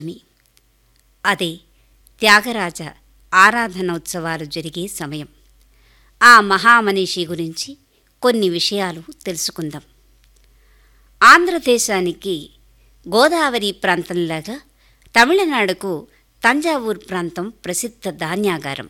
అని అదే త్యాగరాజ ఆరాధనోత్సవాలు జరిగే సమయం ఆ మహామనీషి గురించి కొన్ని విషయాలు తెలుసుకుందాం ఆంధ్రదేశానికి గోదావరి ప్రాంతంలాగా తమిళనాడుకు తంజావూరు ప్రాంతం ప్రసిద్ధ ధాన్యాగారం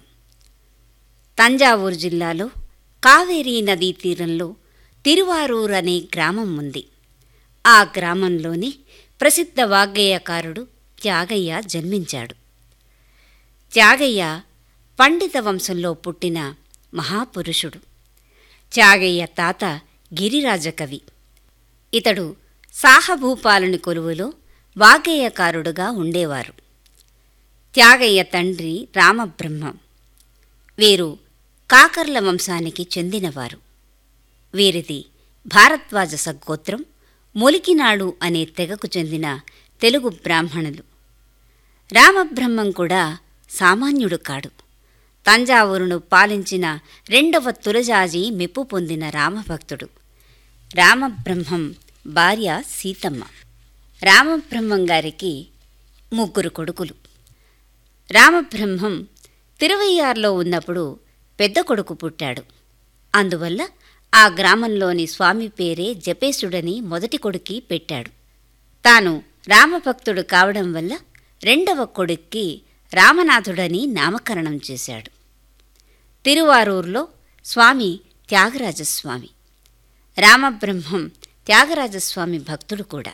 తంజావూరు జిల్లాలో కావేరీ నదీ తీరంలో తిరువారూర్ అనే గ్రామం ఉంది ఆ గ్రామంలోనే ప్రసిద్ధ వాగ్గేయకారుడు త్యాగయ్య జన్మించాడు త్యాగయ్య పండిత వంశంలో పుట్టిన మహాపురుషుడు త్యాగయ్య తాత గిరిరాజకవి ఇతడు సాహభూపాలుని కొలువులో వాగ్గేయకారుడుగా ఉండేవారు త్యాగయ్య తండ్రి రామబ్రహ్మం వీరు కాకర్ల వంశానికి చెందినవారు వీరిది భారద్వాజ సగోత్రం మొలికినాడు అనే తెగకు చెందిన తెలుగు బ్రాహ్మణులు రామబ్రహ్మం కూడా సామాన్యుడు కాడు తంజావూరును పాలించిన రెండవ తులజాజి మెప్పు పొందిన రామభక్తుడు రామబ్రహ్మం భార్య సీతమ్మ రామబ్రహ్మం గారికి ముగ్గురు కొడుకులు రామబ్రహ్మం తిరువయ్యారులో ఉన్నప్పుడు పెద్ద కొడుకు పుట్టాడు అందువల్ల ఆ గ్రామంలోని స్వామి పేరే జపేశుడని మొదటి కొడుక్కి పెట్టాడు తాను రామభక్తుడు కావడం వల్ల రెండవ కొడుక్కి రామనాథుడని నామకరణం చేశాడు తిరువారూరులో స్వామి త్యాగరాజస్వామి రామబ్రహ్మం త్యాగరాజస్వామి భక్తుడు కూడా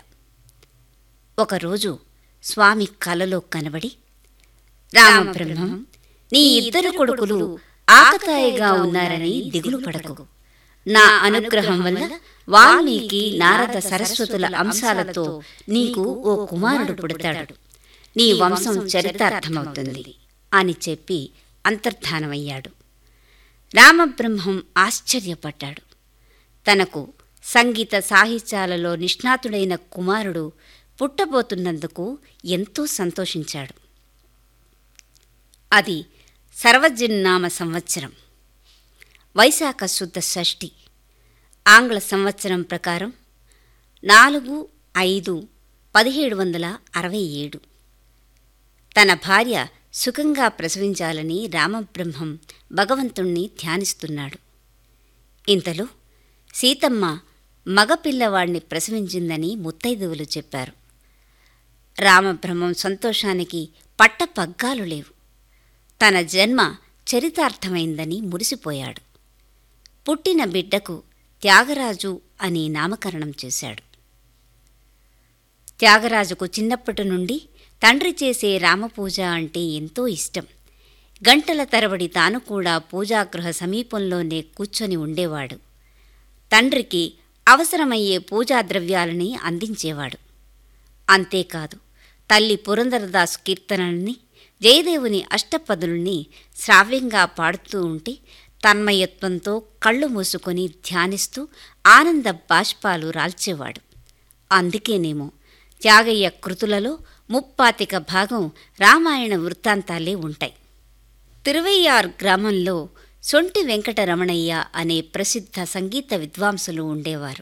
ఒకరోజు స్వామి కలలో కనబడి రామబ్రహ్మం నీ ఇద్దరు కొడుకులు ఆకతాయిగా ఉన్నారని దిగులు పడకు నా అనుగ్రహం వల్ల వాల్మీకి నారద సరస్వతుల అంశాలతో నీకు ఓ కుమారుడు పుడతాడు నీ వంశం చరితార్థమవుతుంది అని చెప్పి అంతర్ధానమయ్యాడు రామబ్రహ్మం ఆశ్చర్యపడ్డాడు తనకు సంగీత సాహిత్యాలలో నిష్ణాతుడైన కుమారుడు పుట్టబోతున్నందుకు ఎంతో సంతోషించాడు అది సర్వజన్నామ సంవత్సరం వైశాఖ శుద్ధ షష్ఠి ఆంగ్ల సంవత్సరం ప్రకారం నాలుగు ఐదు పదిహేడు వందల అరవై ఏడు తన భార్య సుఖంగా ప్రసవించాలని రామబ్రహ్మం భగవంతుణ్ణి ధ్యానిస్తున్నాడు ఇంతలో సీతమ్మ మగపిల్లవాణ్ణి ప్రసవించిందని ముత్తైదువులు చెప్పారు రామబ్రహ్మం సంతోషానికి పట్టపగ్గాలు లేవు తన జన్మ చరితార్థమైందని మురిసిపోయాడు పుట్టిన బిడ్డకు త్యాగరాజు అని నామకరణం చేశాడు త్యాగరాజుకు చిన్నప్పటి నుండి తండ్రి చేసే రామపూజ అంటే ఎంతో ఇష్టం గంటల తరబడి తాను కూడా పూజాగృహ సమీపంలోనే కూర్చొని ఉండేవాడు తండ్రికి అవసరమయ్యే పూజా ద్రవ్యాలని అందించేవాడు అంతేకాదు తల్లి పురంధరదాస్ కీర్తనల్ని జయదేవుని అష్టపదుల్ని శ్రావ్యంగా పాడుతూ ఉంటే తన్మయత్వంతో కళ్ళు మూసుకొని ధ్యానిస్తూ ఆనంద బాష్పాలు రాల్చేవాడు అందుకేనేమో త్యాగయ్య కృతులలో ముప్పాతిక భాగం రామాయణ వృత్తాంతాలే ఉంటాయి తిరువయ్యార్ గ్రామంలో సొంటి వెంకటరమణయ్య అనే ప్రసిద్ధ సంగీత విద్వాంసులు ఉండేవారు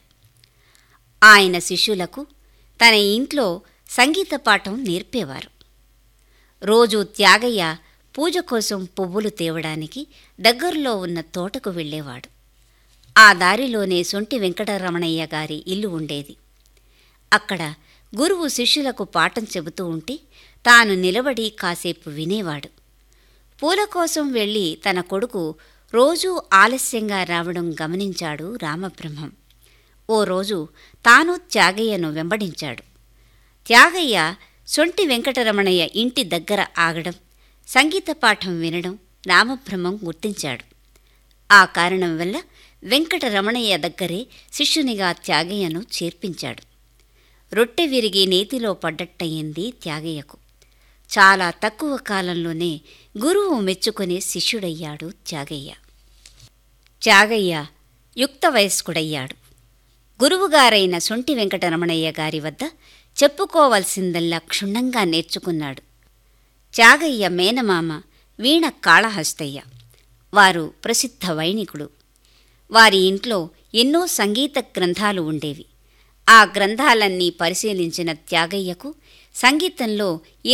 ఆయన శిష్యులకు తన ఇంట్లో సంగీత పాఠం నేర్పేవారు రోజు త్యాగయ్య పూజ కోసం పువ్వులు తేవడానికి దగ్గరలో ఉన్న తోటకు వెళ్ళేవాడు ఆ దారిలోనే సొంటి వెంకటరమణయ్య గారి ఇల్లు ఉండేది అక్కడ గురువు శిష్యులకు పాఠం చెబుతూ ఉంటే తాను నిలబడి కాసేపు వినేవాడు పూల కోసం వెళ్ళి తన కొడుకు రోజూ ఆలస్యంగా రావడం గమనించాడు రామబ్రహ్మం ఓ రోజు తాను త్యాగయ్యను వెంబడించాడు త్యాగయ్య సొంటి వెంకటరమణయ్య ఇంటి దగ్గర ఆగడం సంగీత పాఠం వినడం రామబ్రహ్మం గుర్తించాడు ఆ కారణం వల్ల వెంకటరమణయ్య దగ్గరే శిష్యునిగా త్యాగయ్యను చేర్పించాడు రొట్టె విరిగి నేతిలో పడ్డట్టయింది త్యాగయ్యకు చాలా తక్కువ కాలంలోనే గురువు మెచ్చుకునే శిష్యుడయ్యాడు త్యాగయ్య త్యాగయ్య యుక్త వయస్కుడయ్యాడు గురువుగారైన సొంటి వెంకటరమణయ్య గారి వద్ద చెప్పుకోవలసిందల్లా క్షుణ్ణంగా నేర్చుకున్నాడు త్యాగయ్య మేనమామ వీణ కాళహస్తయ్య వారు ప్రసిద్ధ వైణికుడు వారి ఇంట్లో ఎన్నో సంగీత గ్రంథాలు ఉండేవి ఆ గ్రంథాలన్నీ పరిశీలించిన త్యాగయ్యకు సంగీతంలో